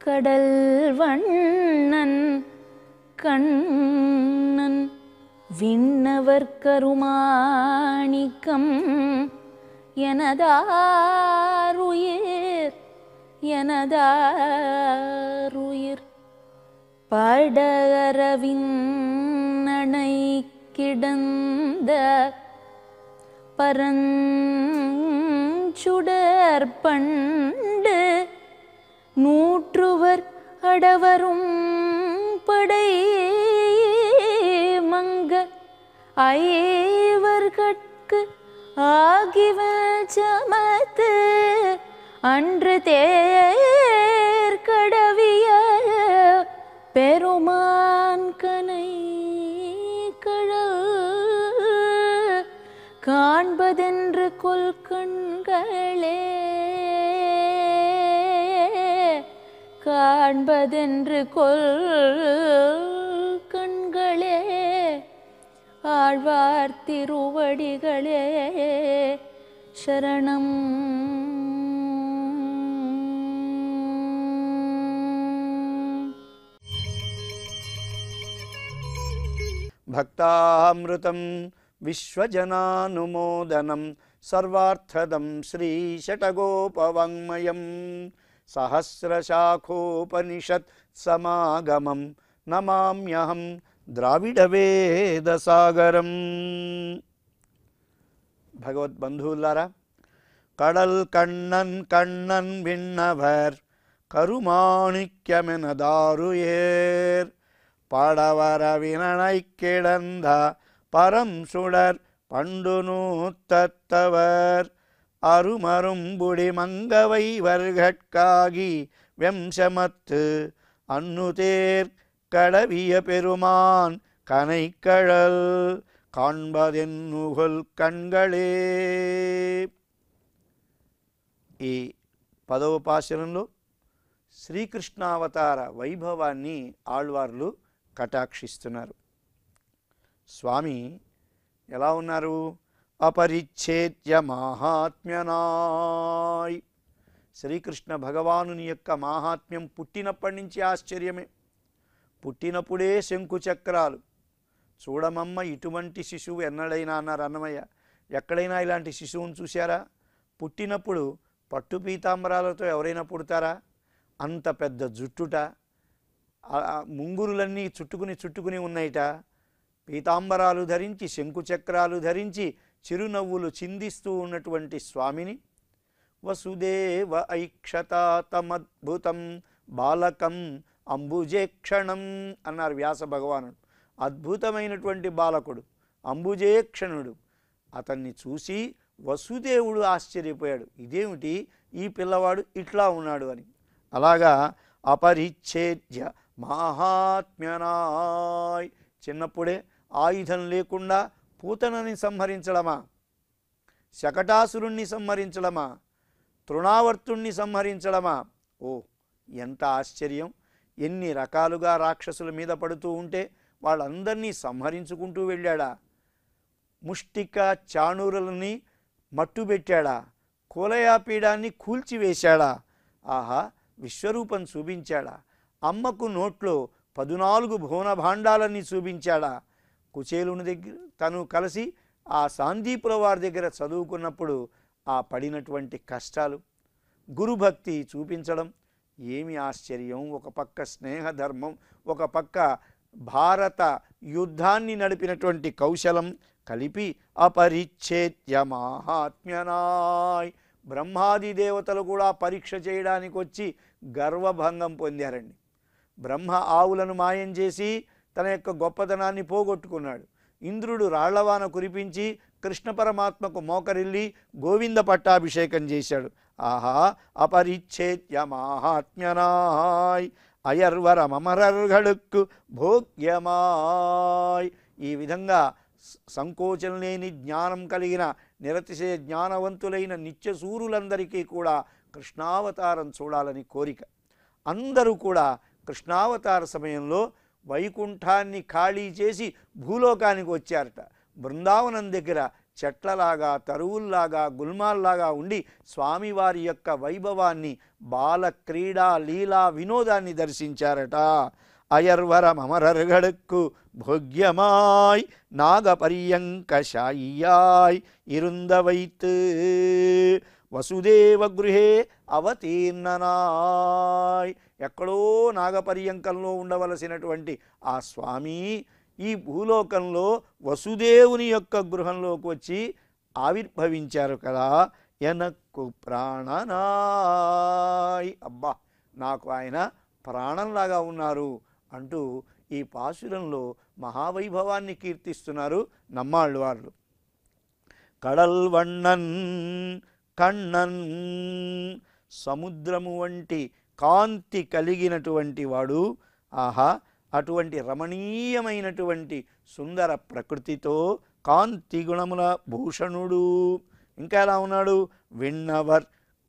கடல் வண்ணன் கண்ணன் விண்ணவர் கருமாணிக்கம் எனதாருயிர் எனதாருயிர் படரவின்னணை கிடந்த பரஞ்சுடர் பண்டு நூற்றுவர் அடவரும் படை மங்க ஐவர்கட்கு ஆகிவ சமத்து அன்று தேர்கடவிய பெருமான் கனை கழல் காண்பதென்று கொல் கண்களே காண்பதென்று கொல் கண்களே ஆழ்வார் திருவடிகளே சரணம் భక్తామృతం విశ్వజనానుమోదనం సర్వార్థదం శ్రీషటగోపవాङ्మయం సహస్రశాఖోపనిషత్ సమాగమం నమామ్యహం ద్రావిడవేదసాగరం భగవద్బంధువులారా கடல் கண்ணன் கண்ணன் விண்ணவர் கருமாணிக்கமெனதாருயேர் படவர வினனை கிடந்த பரம் சுடர் பண்டு நூத்தத்தவர் அருமரும்புடி மங்கவை வர்கட்காகி வெம்சமத்து அன்னுதேர் கடவிய பெருமான் கனைக்கழல் காண்பதென்னுகொல் கண்களே ఈ పదవ పాశనంలో శ్రీకృష్ణావతార వైభవాన్ని ఆళ్వార్లు కటాక్షిస్తున్నారు స్వామి ఎలా ఉన్నారు అపరిచ్ఛేద్య మాహాత్మ్యనాయ్ శ్రీకృష్ణ భగవానుని యొక్క మాహాత్మ్యం పుట్టినప్పటి నుంచి ఆశ్చర్యమే పుట్టినప్పుడే శంకు చక్రాలు చూడమమ్మ ఇటువంటి శిశువు ఎన్నడైనా అన్నారు అన్నమయ్య ఎక్కడైనా ఇలాంటి శిశువును చూశారా పుట్టినప్పుడు పట్టు పీతాంబరాలతో ఎవరైనా పుడతారా అంత పెద్ద జుట్టుట ఆ ఆ ముంగురులన్నీ చుట్టుకుని చుట్టుకుని ఉన్నాయిట పీతాంబరాలు ధరించి శంకుచక్రాలు ధరించి చిరునవ్వులు చిందిస్తూ ఉన్నటువంటి స్వామిని వసుదేవ ఐక్షత తమద్భుతం బాలకం అంబుజేక్షణం అన్నారు వ్యాస భగవానుడు అద్భుతమైనటువంటి బాలకుడు అంబుజేక్షణుడు అతన్ని చూసి వసుదేవుడు ఆశ్చర్యపోయాడు ఇదేమిటి ఈ పిల్లవాడు ఇట్లా ఉన్నాడు అని అలాగా అపరిచ్ఛేద్య మహాత్మ్యనాయ్ చిన్నప్పుడే ఆయుధం లేకుండా పూతనని సంహరించడమా శకటాసురుణ్ణి సంహరించడమా తృణావర్తుణ్ణి సంహరించడమా ఓ ఎంత ఆశ్చర్యం ఎన్ని రకాలుగా రాక్షసుల మీద పడుతూ ఉంటే వాళ్ళందరినీ సంహరించుకుంటూ వెళ్ళాడా ముష్టిక చాణూరులని మట్టుబెట్టాడా కులయాపీడాన్ని కూల్చివేశాడా ఆహా విశ్వరూపం చూపించాడా అమ్మకు నోట్లో పదునాలుగు భువన భాండాలన్నీ చూపించాడా కుచేలుని దగ్గర తను కలిసి ఆ సాందీపుల వారి దగ్గర చదువుకున్నప్పుడు ఆ పడినటువంటి కష్టాలు గురుభక్తి చూపించడం ఏమి ఆశ్చర్యం ఒక పక్క స్నేహధర్మం ఒక పక్క భారత యుద్ధాన్ని నడిపినటువంటి కౌశలం కలిపి అపరిచ్ఛేద్య మహాత్మ్యనాయ్ బ్రహ్మాది దేవతలు కూడా పరీక్ష చేయడానికి వచ్చి గర్వభంగం పొందారండి బ్రహ్మ ఆవులను మాయం చేసి తన యొక్క గొప్పతనాన్ని పోగొట్టుకున్నాడు ఇంద్రుడు రాళ్లవాన కురిపించి కృష్ణ పరమాత్మకు మోకరిల్లి గోవింద పట్టాభిషేకం చేశాడు ఆహా అపరిచ్ఛేద్య మహాత్మ్యనాయ్ అయర్వరమరర్గడుక్కు భోగ్యమాయ్ ఈ విధంగా స- సంకోచం లేని జ్ఞానం కలిగిన నిరతిశయ జ్ఞానవంతులైన నిత్యసూరులందరికీ కూడా కృష్ణావతారం చూడాలని కోరిక అందరూ కూడా కృష్ణావతార సమయంలో వైకుంఠాన్ని ఖాళీ చేసి భూలోకానికి వచ్చారట బృందావనం దగ్గర చెట్లలాగా తరువుల్లాగా గుల్మాల్లాగా ఉండి స్వామివారి యొక్క వైభవాన్ని బాల క్రీడా లీలా వినోదాన్ని దర్శించారట అయర్వరమరర్గడుక్కు భోగ్యమాయ్ నాగపర్యంక శాయియాయ్ ఇరుందవైత్ వసుదేవ గృహే అవతీర్ణనాయ్ ఎక్కడో నాగపర్యంకంలో ఉండవలసినటువంటి ఆ స్వామి ఈ భూలోకంలో వసుదేవుని యొక్క గృహంలోకి వచ్చి ఆవిర్భవించారు కదా ఎనక్కు ప్రాణనాయ్ అబ్బా నాకు ఆయన ప్రాణంలాగా ఉన్నారు అంటూ ఈ పాశురంలో మహావైభవాన్ని కీర్తిస్తున్నారు నమ్మాళ్ళు వాళ్ళు కడల్ వണ്ണన్ కണ്ണన్ సముద్రము వంటి కాంతి కలిగినటువంటి వాడు ఆహా అటువంటి రమణీయమైనటువంటి సుందర ప్రకృతితో కాంతి గుణముల భూషణుడు ఇంకా ఎలా ఉన్నాడు విన్నవర్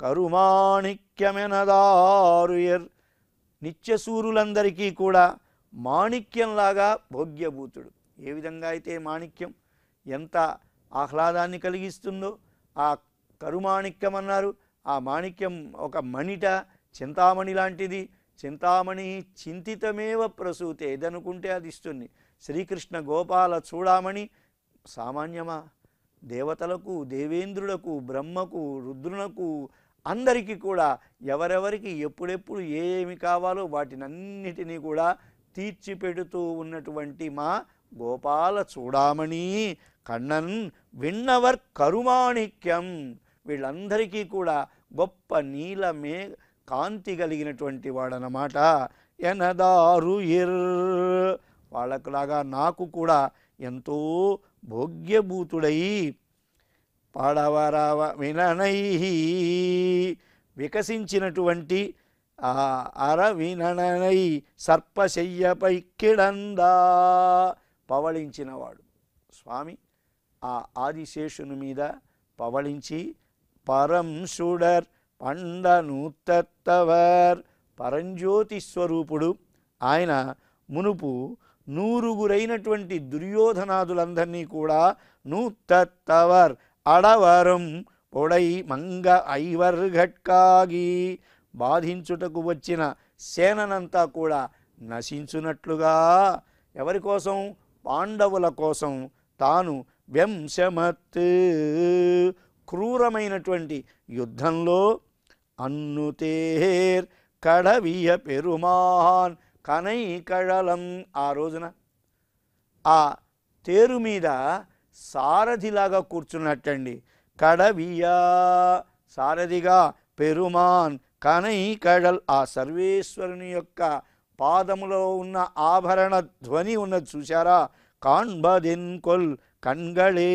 కరుమాణిక్యమెనదారుయర్ నిత్యసూరులందరికీ కూడా మాణిక్యంలాగా భోగ్యభూతుడు ఏ విధంగా అయితే మాణిక్యం ఎంత ఆహ్లాదాన్ని కలిగిస్తుందో ఆ కరుమాణిక్యం అన్నారు ఆ మాణిక్యం ఒక మణిట చింతామణి లాంటిది చింతామణి చింతితమేవ ప్రసూతే ఏదనుకుంటే అది ఇస్తుంది శ్రీకృష్ణ గోపాల చూడామణి సామాన్యమా దేవతలకు దేవేంద్రులకు బ్రహ్మకు రుద్రునకు అందరికీ కూడా ఎవరెవరికి ఎప్పుడెప్పుడు ఏమి కావాలో వాటినన్నిటినీ కూడా తీర్చిపెడుతూ ఉన్నటువంటి మా గోపాల చూడామణి కണ്ണన్ విన్నవర్ కరుమాణిక్యం వీళ్ళందరికీ కూడా గొప్ప నీలమే కాంతి కలిగినటువంటి వాడనమాట ఎనదారు ఇర్ వాళ్ళకులాగా నాకు కూడా ఎంతో భోగ్యభూతుడై పాడవరవ విననై వికసించినటువంటి ఆ అర విననై సర్పశయ్యపై కిడందా పవళించినవాడు స్వామి ఆ ఆదిశేషుని మీద పవళించి పరం సుడర్ పండనూత్తవర్ పరంజ్యోతి స్వరూపుడు ఆయన మునుపు నూరుగురైనటువంటి దుర్యోధనాదులందరినీ కూడా నూత్తవర్ అడవరం పొడై మంగ ఐవర్ ఘట్కాగి బాధించుటకు వచ్చిన సేననంతా కూడా నశించునట్లుగా ఎవరి కోసం పాండవుల కోసం తాను వ్యంశమత్ క్రూరమైనటువంటి యుద్ధంలో అన్నుతేర్ కడవియ పెరుమాన్ కనై కళలం ఆ రోజున ఆ తేరు మీద సారథిలాగా కూర్చున్నట్టండి కడవియా సారథిగా పెరుమాన్ కనై కడల్ ఆ సర్వేశ్వరుని యొక్క పాదములో ఉన్న ఆభరణ ధ్వని ఉన్నది చూశారా కాన్బదిన్ కొల్ కన్గళే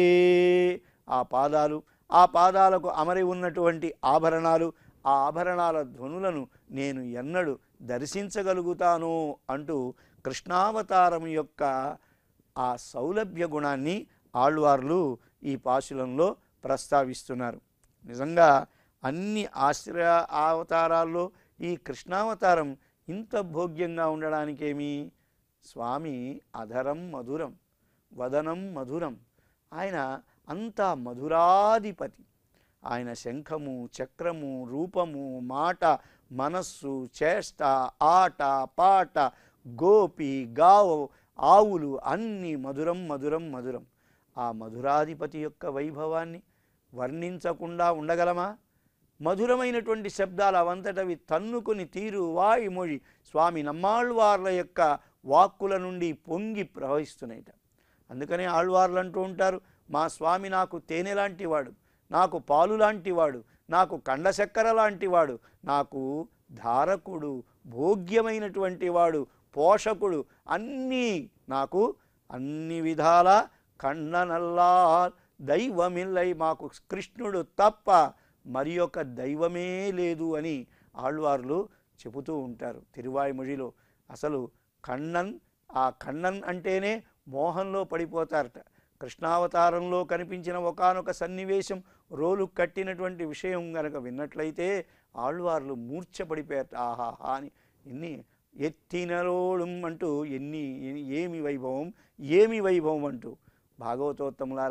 ఆ పాదాలు ఆ పాదాలకు అమరి ఉన్నటువంటి ఆభరణాలు ఆ ఆభరణాల ధ్వనులను నేను ఎన్నడు దర్శించగలుగుతాను అంటూ కృష్ణావతారం యొక్క ఆ సౌలభ్య గుణాన్ని ఆళ్వార్లు ఈ పాశులంలో ప్రస్తావిస్తున్నారు నిజంగా అన్ని ఆశ్రయ అవతారాల్లో ఈ కృష్ణావతారం ఇంత భోగ్యంగా ఉండడానికేమి స్వామి అధరం మధురం వదనం మధురం ఆయన అంతా మధురాధిపతి ఆయన శంఖము చక్రము రూపము మాట మనస్సు చేష్ట ఆట పాట గోపి గావు ఆవులు అన్నీ మధురం మధురం మధురం ఆ మధురాధిపతి యొక్క వైభవాన్ని వర్ణించకుండా ఉండగలమా మధురమైనటువంటి శబ్దాలు అవంతటవి తన్నుకుని తీరు వాయిమొഴി స్వామి నమ్మాళ్వార్ల యొక్క వాక్కుల నుండి పొంగి ప్రవహిస్తున్నాయిట అందుకనే ఆళ్వార్లు అంటూ ఉంటారు మా స్వామి నాకు తేనె లాంటివాడు నాకు పాలు లాంటివాడు నాకు కండచక్కెర లాంటివాడు నాకు ధారకుడు భోగ్యమైనటువంటి వాడు పోషకుడు అన్నీ నాకు అన్ని విధాల కన్ననల్లా దైవమిల్లై మాకు కృష్ణుడు తప్ప మరి ఒక దైవమే లేదు అని ఆళ్వార్లు చెబుతూ ఉంటారు తిరువాయిమొழிలో అసలు కണ്ണన్ ఆ కണ്ണన్ అంటేనే మోహంలో పడిపోతారట కృష్ణావతారంలో కనిపించిన ఒకానొక సన్నివేశం రోలు కట్టినటువంటి విషయం గనక విన్నట్లయితే ఆళ్వార్లు మూర్ఛపడిపోయారట ఆహాహా అని ఎన్ని ఎత్తినరోళం అంటూ ఎన్ని ఎన్ని- ఏమి వైభవం ఏమి వైభవం అంటూ భాగవతోత్తములారా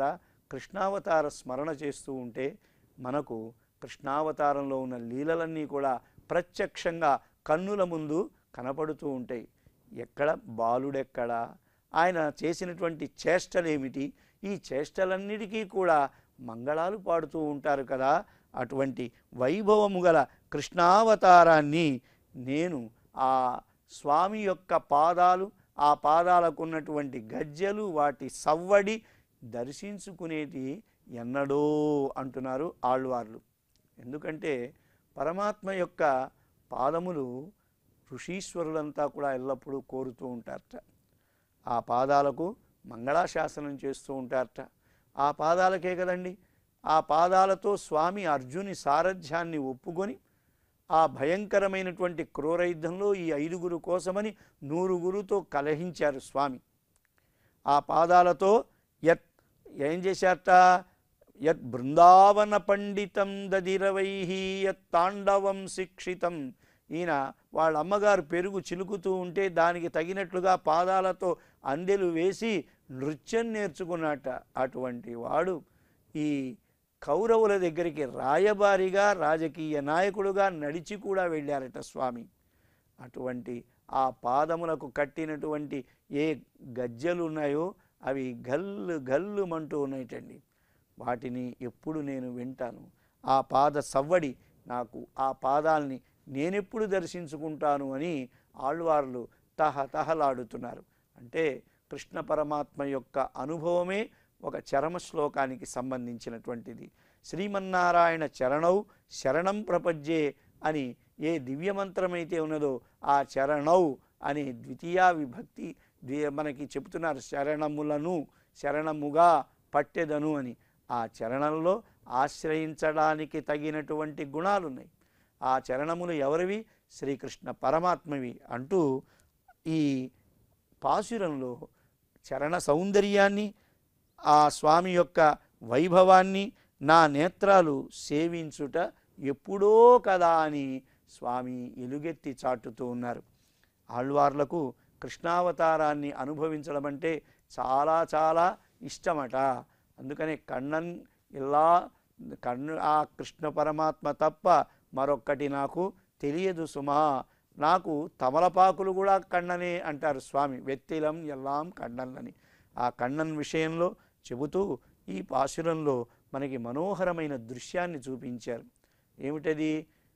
కృష్ణావతార స్మరణ చేస్తూ ఉంటే మనకు కృష్ణావతారంలో ఉన్న లీలలన్నీ కూడా ప్రత్యక్షంగా కన్నుల ముందు కనపడుతూ ఉంటాయి ఎక్కడ బాలుడెక్కడ ఆయన చేసినటువంటి చేష్టలేమిటి ఈ చేష్టలన్నిటికీ కూడా మంగళాలు పాడుతూ ఉంటారు కదా అటువంటి వైభవము గల కృష్ణావతారాన్ని నేను ఆ స్వామి యొక్క పాదాలు ఆ పాదాలకు ఉన్నటువంటి గజ్జెలు వాటి సవ్వడి దర్శించుకునేది ఎన్నడో అంటున్నారు ఆళ్వార్లు ఎందుకంటే పరమాత్మ యొక్క పాదములు ఋషీశ్వరులంతా కూడా ఎల్లప్పుడూ కోరుతూ ఉంటారట ఆ పాదాలకు మంగళాశాసనం చేస్తూ ఉంటారట ఆ పాదాలకే కదండి ఆ పాదాలతో స్వామి అర్జుని సారథ్యాన్ని ఒప్పుకొని ఆ భయంకరమైనటువంటి క్రూర యుద్ధంలో ఈ ఐదుగురు కోసమని నూరుగురుతో కలహించారు స్వామి ఆ పాదాలతో యత్ ఏం చేశారట యత్ బృందావన పండితం దదిరవై యత్ తాండవం శిక్షితం ఈయన వాళ్ళ అమ్మగారు పెరుగు చిలుకుతూ ఉంటే దానికి తగినట్లుగా పాదాలతో అందెలు వేసి నృత్యం నేర్చుకున్నట అటువంటి వాడు ఈ కౌరవుల దగ్గరికి రాయబారిగా రాజకీయ నాయకుడుగా నడిచి కూడా వెళ్ళారట స్వామి అటువంటి ఆ పాదములకు కట్టినటువంటి ఏ గజ్జలు ఉన్నాయో అవి గల్లు గల్లుమంటూ ఉన్నాయిటండి వాటిని ఎప్పుడు నేను వింటాను ఆ పాద సవ్వడి నాకు ఆ పాదాల్ని నేనెప్పుడు దర్శించుకుంటాను అని ఆళ్వార్లు తహ తహలాడుతున్నారు అంటే కృష్ణ పరమాత్మ యొక్క అనుభవమే ఒక చరమ శ్లోకానికి సంబంధించినటువంటిది శ్రీమన్నారాయణ చరణౌ శరణం ప్రపజ్యే అని ఏ దివ్యమంత్రమైతే ఉన్నదో ఆ చరణౌ అనే ద్వితీయ విభక్తి ద్వి- మనకి చెబుతున్నారు శరణములను శరణముగా పట్టెదను అని ఆ చరణంలో ఆశ్రయించడానికి తగినటువంటి గుణాలున్నాయి ఆ చరణములు ఎవరివి శ్రీకృష్ణ పరమాత్మవి అంటూ ఈ పాసురంలో చరణ సౌందర్యాన్ని ఆ స్వామి యొక్క వైభవాన్ని నా నేత్రాలు సేవించుట ఎప్పుడో కదా అని స్వామి ఎలుగెత్తి చాటుతూ ఉన్నారు ఆళ్వార్లకు కృష్ణావతారాన్ని అనుభవించడం అంటే చాలా చాలా ఇష్టమట అందుకనే కണ്ണన్ ఇలా కన్ను ఆ కృష్ణ పరమాత్మ తప్ప మరొక్కటి నాకు తెలియదు సుమా నాకు తమలపాకులు కూడా కണ്ണనే అంటారు స్వామి వెత్తిలం ఎల్లాం కണ്ണన్లని ఆ కണ്ണన్ విషయంలో చెబుతూ ఈ పాశురంలో మనకి మనోహరమైన దృశ్యాన్ని చూపించారు ఏమిటది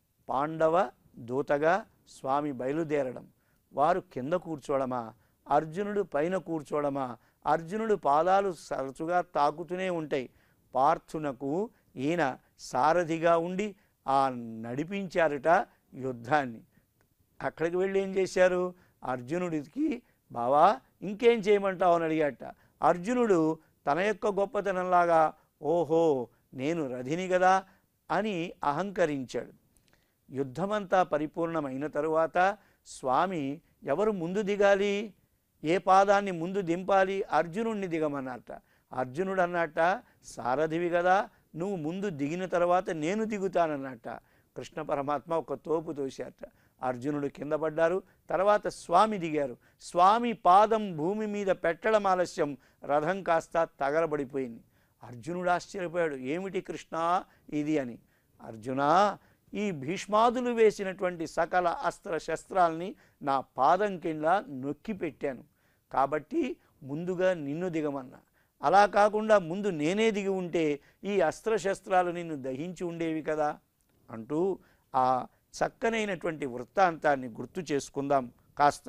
పాండవ దూతగా స్వామి బయలుదేరడం వారు కింద కూర్చోవడమా అర్జునుడు పైన కూర్చోవడమా అర్జునుడు పాదాలు తరచుగా తాకుతూనే ఉంటాయి పార్థునకు ఈయన సారథిగా ఉండి ఆ నడిపించారట యుద్ధాన్ని అక్కడికి వెళ్ళి ఏం చేశారు అర్జునుడికి బావా ఇంకేం చేయమంటావు అని అడిగాట అర్జునుడు తన యొక్క గొప్పతనంలాగా ఓహో నేను రథిని కదా అని అహంకరించాడు యుద్ధమంతా పరిపూర్ణమైన తరువాత స్వామి ఎవరు ముందు దిగాలి ఏ పాదాన్ని ముందు దింపాలి అర్జునుడిని దిగమన్నట అర్జునుడు అన్నట్ట సారథివి కదా నువ్వు ముందు దిగిన తర్వాత నేను దిగుతానన్నట్ట కృష్ణ పరమాత్మ ఒక తోపు తోశారట అర్జునుడు కింద పడ్డారు తర్వాత స్వామి దిగారు స్వామి పాదం భూమి మీద పెట్టడం ఆలస్యం రథం కాస్త తగలబడిపోయింది అర్జునుడు ఆశ్చర్యపోయాడు ఏమిటి కృష్ణ ఇది అని అర్జునా ఈ భీష్మాదులు వేసినటువంటి సకల అస్త్ర శస్త్రాల్ని నా పాదం కింద నొక్కి పెట్టాను కాబట్టి ముందుగా నిన్ను దిగమన్నా అలా కాకుండా ముందు నేనే దిగి ఉంటే ఈ అస్త్రశస్త్రాలు నిన్ను దహించి ఉండేవి కదా అంటూ ఆ చక్కనైనటువంటి వృత్తాంతాన్ని గుర్తు చేసుకుందాం కాస్త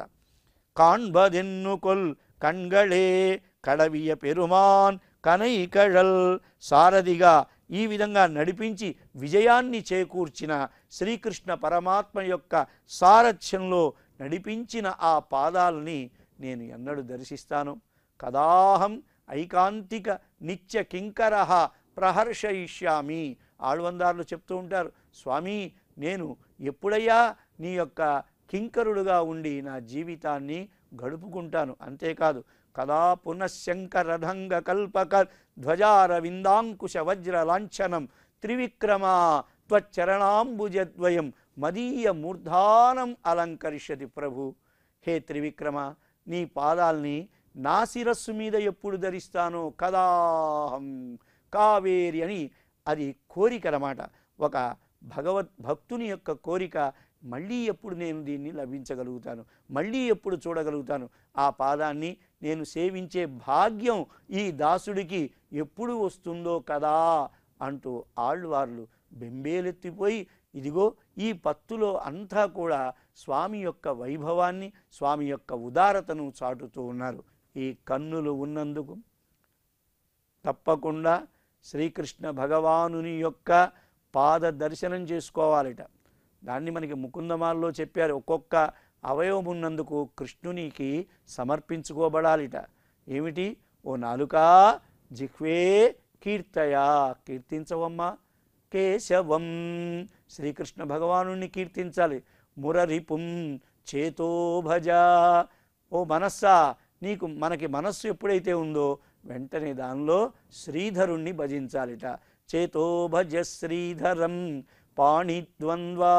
காண்பதென்னு கொல் కణ్గళే కడవియ పెరుమాన్ కనైకళల్ సారథిగా ఈ విధంగా నడిపించి విజయాన్ని చేకూర్చిన శ్రీకృష్ణ పరమాత్మ యొక్క సారథ్యంలో నడిపించిన ఆ పాదాలని నేను ఎన్నడూ దర్శిస్తాను కదాహం ఐకాంతిక నిత్య కింకర ప్రహర్షయిష్యామి ఆళ్వందారులు చెప్తూ ఉంటారు స్వామి నేను ఎప్పుడయ్యా నీ యొక్క కింకరుడుగా ఉండి నా జీవితాన్ని గడుపుకుంటాను అంతేకాదు కదా పునఃశంకరధంగ కల్పక ధ్వజారవిందాంకుశ వజ్ర లాంఛనం త్రివిక్రమ త్వచ్చరణాంబుజద్వయం మదీయ మూర్ధానం అలంకరిష్యతి ప్రభు హే త్రివిక్రమ నీ పాదాల్ని నా శిరస్సు మీద ఎప్పుడు ధరిస్తానో కదాహం కావేరి అని అది కోరిక అన్నమాట ఒక భగవద్ భక్తుని యొక్క కోరిక మళ్ళీ ఎప్పుడు నేను దీన్ని లభించగలుగుతాను మళ్ళీ ఎప్పుడు చూడగలుగుతాను ఆ పాదాన్ని నేను సేవించే భాగ్యం ఈ దాసుడికి ఎప్పుడు వస్తుందో కదా అంటూ ఆళ్వార్లు బెంబేలెత్తిపోయి ఇదిగో ఈ పత్తులో అంతా కూడా స్వామి యొక్క వైభవాన్ని స్వామి యొక్క ఉదారతను చాటుతూ ఉన్నారు ఈ కన్నులు ఉన్నందుకు తప్పకుండా శ్రీకృష్ణ భగవానుని యొక్క పాద దర్శనం చేసుకోవాలట దాన్ని మనకి ముకుందమాల్లో చెప్పారు ఒక్కొక్క అవయవం ఉన్నందుకు కృష్ణునికి సమర్పించుకోబడాలిట ఏమిటి ఓ నాలుక జిహ్వే కీర్తయా కీర్తించవమ్మా కేశవం శ్రీకృష్ణ భగవానుణ్ణి కీర్తించాలి మురరిపుం చేతో భజ ఓ మనస్సా నీకు మనకి మనస్సు ఎప్పుడైతే ఉందో వెంటనే దానిలో శ్రీధరుణ్ణి భజించాలిట చేతో భజ శ్రీధరం పాణిద్వంద్వా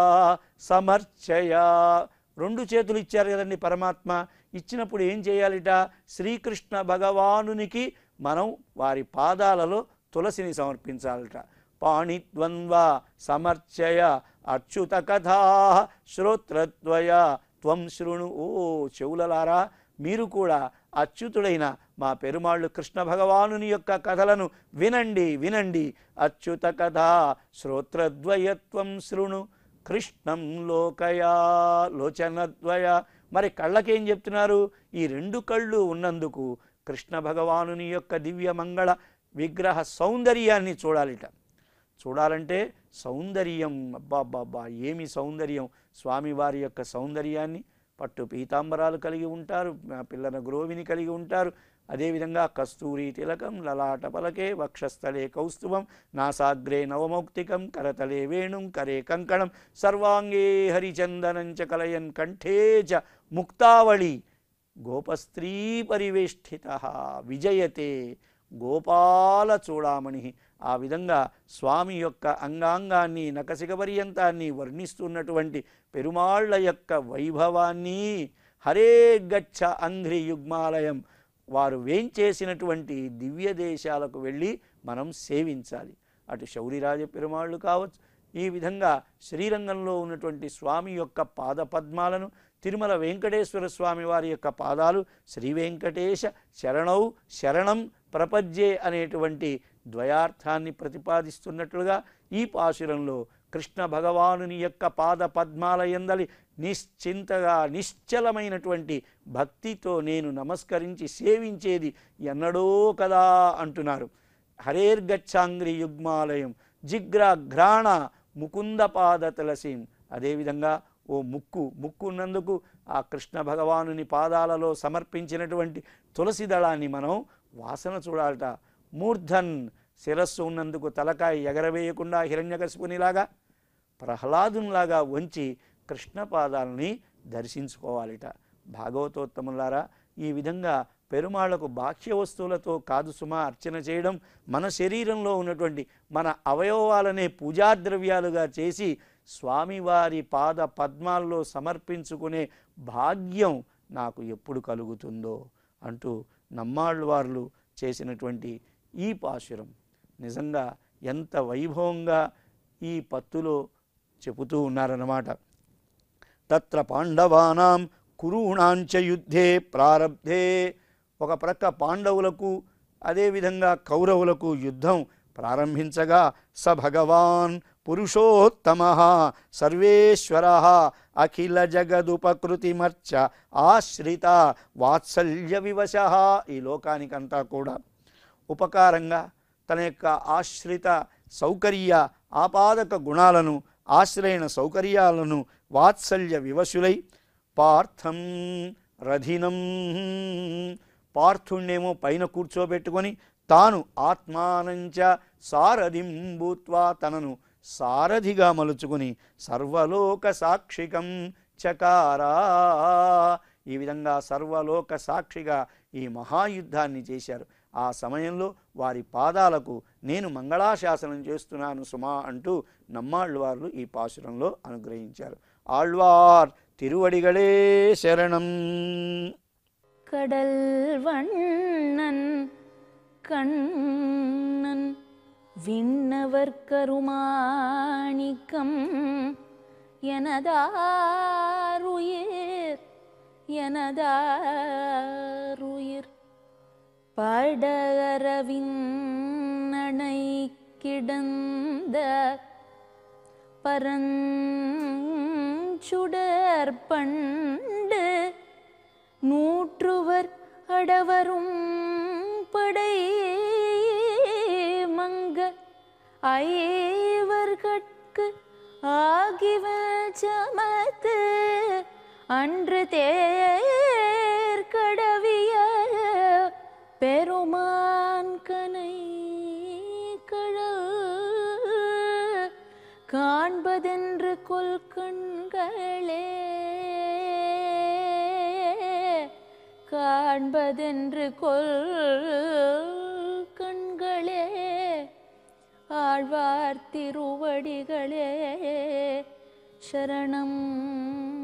సమర్చయ రెండు చేతులు ఇచ్చారు కదండి పరమాత్మ ఇచ్చినప్పుడు ఏం చేయాలిట శ్రీకృష్ణ భగవానునికి మనం వారి పాదాలలో తులసిని సమర్పించాలట పాణిద్వంద్వ సమర్చయ అచ్యుత కథా శ్రోత్రద్వయ త్వం శృణు ఓ చెవులలారా మీరు కూడా అచ్యుతుడైన మా పెరుమాళ్ళు కృష్ణ భగవానుని యొక్క కథలను వినండి వినండి అచ్యుత కథా శ్రోత్రద్వయత్వం శృణు కృష్ణం లోకయా లోచనద్వయ మరి కళ్ళకేం చెప్తున్నారు ఈ రెండు కళ్ళు ఉన్నందుకు కృష్ణ భగవానుని యొక్క దివ్య మంగళ విగ్రహ సౌందర్యాన్ని చూడాలిట చూడాలంటే సౌందర్యం అబ్బాబ్బాబ్బా ఏమి సౌందర్యం స్వామివారి యొక్క సౌందర్యాన్ని పట్టు పీతాంబరాలు కలిగి ఉంటారు ఆ పిల్లన గ్రోవిని కలిగి ఉంటారు అదేవిధంగా కస్తూరి తిలకం లలాట పలకే వక్షస్థలే కౌస్తుభం నాసాగ్రే నవమౌక్తికం కరతలే వేణుం కరే కంకణం సర్వాంగే హరిచందనం చ కలయన్ కంఠే చ ముక్తావళి గోపస్త్రీ పరివేష్ఠిత విజయతే గోపాల చూడామణి ఆ విధంగా స్వామి యొక్క అంగాంగాన్ని నకసిక పర్యంతాన్ని వర్ణిస్తున్నటువంటి పెరుమాళ్ల యొక్క వైభవాన్ని హరే గచ్చ అంఘ్రి యుగ్మాలయం వారు వేంచేసినటువంటి దివ్య దేశాలకు వెళ్ళి మనం సేవించాలి అటు శౌరిరాజ పెరుమాళ్ళు కావచ్చు ఈ విధంగా శ్రీరంగంలో ఉన్నటువంటి స్వామి యొక్క పాద పద్మాలను తిరుమల వెంకటేశ్వర స్వామి వారి యొక్క పాదాలు శ్రీ వెంకటేశ శరణౌ శరణం ప్రపజ్యే అనేటువంటి ద్వయార్థాన్ని ప్రతిపాదిస్తున్నట్లుగా ఈ పాశురంలో కృష్ణ భగవానుని యొక్క పాద పద్మాల ఎందలి నిశ్చింతగా నిశ్చలమైనటువంటి భక్తితో నేను నమస్కరించి సేవించేది ఎన్నడో కదా అంటున్నారు హరేర్గచ్చాంగ్రి యుగ్మాలయం జిగ్రాఘ్రాణ ముకుంద పాద తులసీం అదేవిధంగా ఓ ముక్కు ముక్కు ఉన్నందుకు ఆ కృష్ణ భగవానుని పాదాలలో సమర్పించినటువంటి తులసి దళాన్ని మనం వాసన చూడాలట మూర్ధన్ శిరస్సు ఉన్నందుకు తలకాయ ఎగరవేయకుండా హిరణ్యకశిపునిలాగా ప్రహ్లాదునిలాగా వంచి కృష్ణ పాదాలని దర్శించుకోవాలిట భాగవతోత్తములారా ఈ విధంగా పెరుమాళ్లకు బాహ్య వస్తువులతో కాదు సుమా అర్చన చేయడం మన శరీరంలో ఉన్నటువంటి మన అవయవాలనే పూజాద్రవ్యాలుగా చేసి స్వామివారి పాద పద్మాల్లో సమర్పించుకునే భాగ్యం నాకు ఎప్పుడు కలుగుతుందో అంటూ నమ్మాళ్ళు వార్లు చేసినటువంటి ఈ పాశురం నిజంగా ఎంత వైభవంగా ఈ పత్తులో చెబుతూ ఉన్నారన్నమాట తత్ర పాండవానాం కురూణాంచ యుద్ధే ప్రారబ్ధే ఒక ప్రక్క పాండవులకు అదేవిధంగా కౌరవులకు యుద్ధం ప్రారంభించగా స భగవాన్ పురుషోత్తమ సర్వేశ్వర అఖిల జగదుపకృతిమర్చ ఆశ్రిత వాత్సల్య వివశ ఈ లోకానికంతా కూడా ఉపకారంగా తన యొక్క ఆశ్రిత సౌకర్య ఆపాదక గుణాలను ఆశ్రయణ సౌకర్యాలను వాత్సల్య వివశులై పార్థం రథినం పార్థుణ్ణేమో పైన కూర్చోబెట్టుకొని తాను ఆత్మానంచ సారథిం భూత్వా తనను సారథిగా మలుచుకుని సర్వలోక సాక్షికం చకారా ఈ విధంగా సర్వలోక సాక్షిగా ఈ మహాయుద్ధాన్ని చేశారు ఆ సమయంలో వారి పాదాలకు నేను మంగళాశాసనం చేస్తున్నాను సుమా అంటూ నమ్మాళ్ళు వారు ఈ పాశురంలో అనుగ్రహించారు ఆళ్వార్ తిరువడిగళే శరణం கடல் வண்ணன் கண்ணன் விண்ணவர் கருமாணிக்கம் எனதாருயிர் எனதாருயிர் படரவின்னணை கிடந்த பரஞ்சுடர் பண்டு நூற்றுவர் அடவரும் படை மங்க ஐவர்கட்கு ஆகிவ சமத்து அன்று தேர் கடவிய பெருமான் கனை கழல் காண்பதென்று கொல் கண்களே காண்பதென்று கொல் கண்களே ஆழ்வார் திருவடிகளே சரணம்